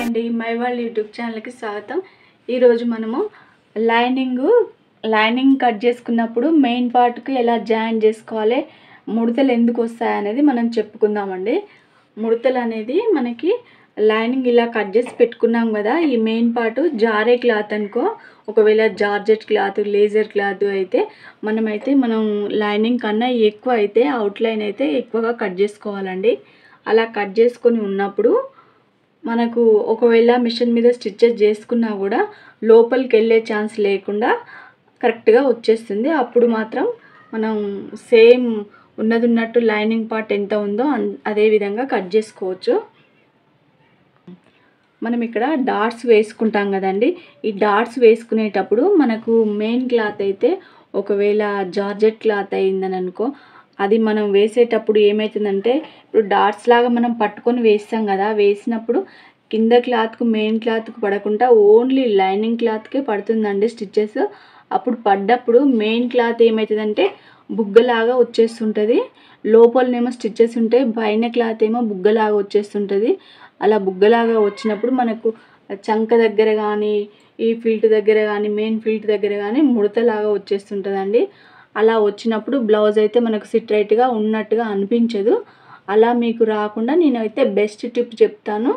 అండి మై వాళ్ళ యూట్యూబ్ ఛానల్కి స్వాగతం ఈరోజు మనము లైనింగ్ లైనింగ్ కట్ చేసుకున్నప్పుడు మెయిన్ పార్ట్కి ఎలా జాయిన్ చేసుకోవాలి ముడతలు ఎందుకు వస్తాయి అనేది మనం చెప్పుకుందామండి ముడతలు అనేది మనకి లైనింగ్ ఇలా కట్ చేసి పెట్టుకున్నాం కదా ఈ మెయిన్ పార్ట్ జారే క్లాత్ అనుకో ఒకవేళ జార్జెట్ క్లాత్ లేజర్ క్లాత్ అయితే మనమైతే మనం లైనింగ్ కన్నా ఎక్కువ అయితే అవుట్లైన్ అయితే ఎక్కువగా కట్ చేసుకోవాలండి అలా కట్ చేసుకొని ఉన్నప్పుడు మనకు ఒకవేళ మిషన్ మీద స్టిచ్చెస్ చేసుకున్నా కూడా లోపలికి వెళ్ళే ఛాన్స్ లేకుండా కరెక్ట్గా వచ్చేస్తుంది అప్పుడు మాత్రం మనం సేమ్ ఉన్నది ఉన్నట్టు లైనింగ్ పార్ట్ ఎంత ఉందో అన్- అదే విధంగా కట్ చేసుకోవచ్చు మనం ఇక్కడ డాట్స్ వేసుకుంటాం కదండి ఈ డాట్స్ వేసుకునేటప్పుడు మనకు మెయిన్ క్లాత్ అయితే ఒకవేళ జార్జెట్ క్లాత్ అయిందని అనుకో అది మనం వేసేటప్పుడు ఏమవుతుందంటే ఇప్పుడు డాట్స్ లాగా మనం పట్టుకొని వేస్తాం కదా వేసినప్పుడు కింద క్లాత్కు మెయిన్ క్లాత్కు పడకుండా ఓన్లీ లైనింగ్ క్లాత్కే పడుతుందండి స్టిచ్చెస్ అప్పుడు పడ్డప్పుడు మెయిన్ క్లాత్ ఏమవుతుందంటే బుగ్గలాగా వచ్చేస్తుంటుంది లోపలనేమో స్టిచ్చెస్ ఉంటాయి పైన క్లాత్ ఏమో బుగ్గలాగా వచ్చేస్తుంటుంది అలా బుగ్గలాగా వచ్చినప్పుడు మనకు చంక దగ్గర కానీ ఈ ఫిల్ట్ దగ్గర కానీ మెయిన్ ఫిల్ట్ దగ్గర కానీ ముడతలాగా వచ్చేస్తుంటుందండి అలా వచ్చినప్పుడు బ్లౌజ్ అయితే మనకు సిట్ రైట్గా ఉన్నట్టుగా అనిపించదు అలా మీకు రాకుండా నేనైతే బెస్ట్ టిప్ చెప్తాను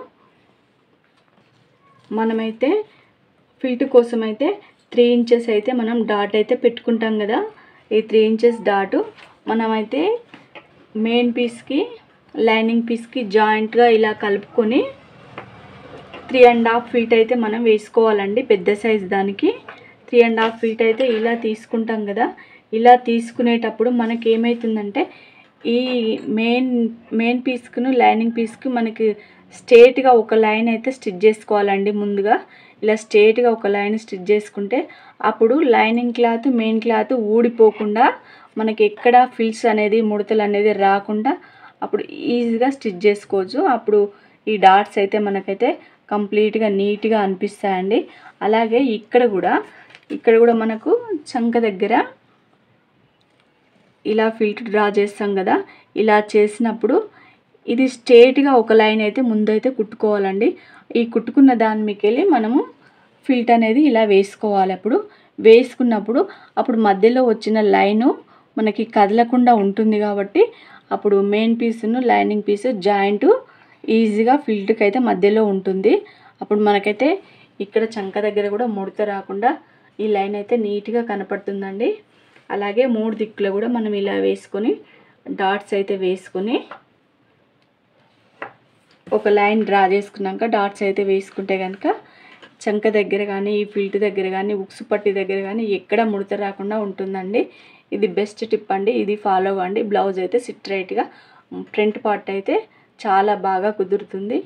మనమైతే ఫిల్ట్ కోసం అయితే త్రీ ఇంచెస్ అయితే మనం డాట్ అయితే పెట్టుకుంటాం కదా ఈ త్రీ ఇంచెస్ డాటు మనమైతే మెయిన్ పీస్కి లైనింగ్ పీస్కి జాయింట్గా ఇలా కలుపుకొని త్రీ అండ్ హాఫ్ ఫీట్ అయితే మనం వేసుకోవాలండి పెద్ద సైజ్ దానికి త్రీ అండ్ హాఫ్ ఫీట్ అయితే ఇలా తీసుకుంటాం కదా ఇలా తీసుకునేటప్పుడు మనకి ఏమవుతుందంటే ఈ మెయిన్ మెయిన్ పీస్కును లైనింగ్ పీస్కి మనకి స్ట్రేట్గా ఒక లైన్ అయితే స్టిచ్ చేసుకోవాలండి ముందుగా ఇలా స్ట్రేట్గా ఒక లైన్ స్టిచ్ చేసుకుంటే అప్పుడు లైనింగ్ క్లాత్ మెయిన్ క్లాత్ ఊడిపోకుండా మనకి ఎక్కడ ఫిల్స్ అనేది ముడతలు అనేది రాకుండా అప్పుడు ఈజీగా స్టిచ్ చేసుకోవచ్చు అప్పుడు ఈ డాట్స్ అయితే మనకైతే కంప్లీట్గా నీట్గా అనిపిస్తాయండి అలాగే ఇక్కడ కూడా ఇక్కడ కూడా మనకు చంక దగ్గర ఇలా ఫిల్టర్ డ్రా చేస్తాం కదా ఇలా చేసినప్పుడు ఇది స్ట్రేట్గా ఒక లైన్ అయితే ముందైతే కుట్టుకోవాలండి ఈ కుట్టుకున్న దాని మీకెళ్ళి మనము ఫిల్ట్ అనేది ఇలా వేసుకోవాలి అప్పుడు వేసుకున్నప్పుడు అప్పుడు మధ్యలో వచ్చిన లైను మనకి కదలకుండా ఉంటుంది కాబట్టి అప్పుడు మెయిన్ పీస్ను లైనింగ్ పీస్ జాయింట్ ఈజీగా ఫిల్ట్కి అయితే మధ్యలో ఉంటుంది అప్పుడు మనకైతే ఇక్కడ చంక దగ్గర కూడా ముడత రాకుండా ఈ లైన్ అయితే నీట్గా కనపడుతుందండి అలాగే మూడు దిక్కులు కూడా మనం ఇలా వేసుకొని డాట్స్ అయితే వేసుకొని ఒక లైన్ డ్రా చేసుకున్నాక డాట్స్ అయితే వేసుకుంటే కనుక చంక దగ్గర కానీ ఈ ఫిల్ట్ దగ్గర కానీ ఉక్సు పట్టి దగ్గర కానీ ఎక్కడ ముడత రాకుండా ఉంటుందండి ఇది బెస్ట్ టిప్ అండి ఇది ఫాలో అవ్వండి బ్లౌజ్ అయితే సిట్ రైట్గా ఫ్రంట్ పార్ట్ అయితే చాలా బాగా కుదురుతుంది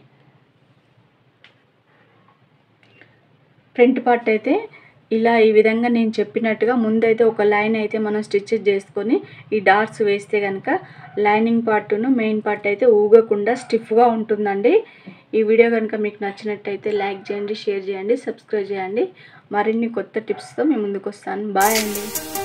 ఫ్రంట్ పార్ట్ అయితే ఇలా ఈ విధంగా నేను చెప్పినట్టుగా ముందైతే ఒక లైన్ అయితే మనం స్టిచ్ చేసుకొని ఈ డాట్స్ వేస్తే కనుక లైనింగ్ పార్ట్ను మెయిన్ పార్ట్ అయితే ఊగకుండా స్టిఫ్గా ఉంటుందండి ఈ వీడియో కనుక మీకు నచ్చినట్టయితే లైక్ చేయండి షేర్ చేయండి సబ్స్క్రైబ్ చేయండి మరిన్ని కొత్త టిప్స్తో మేము ముందుకు వస్తాను బాయ్ అండి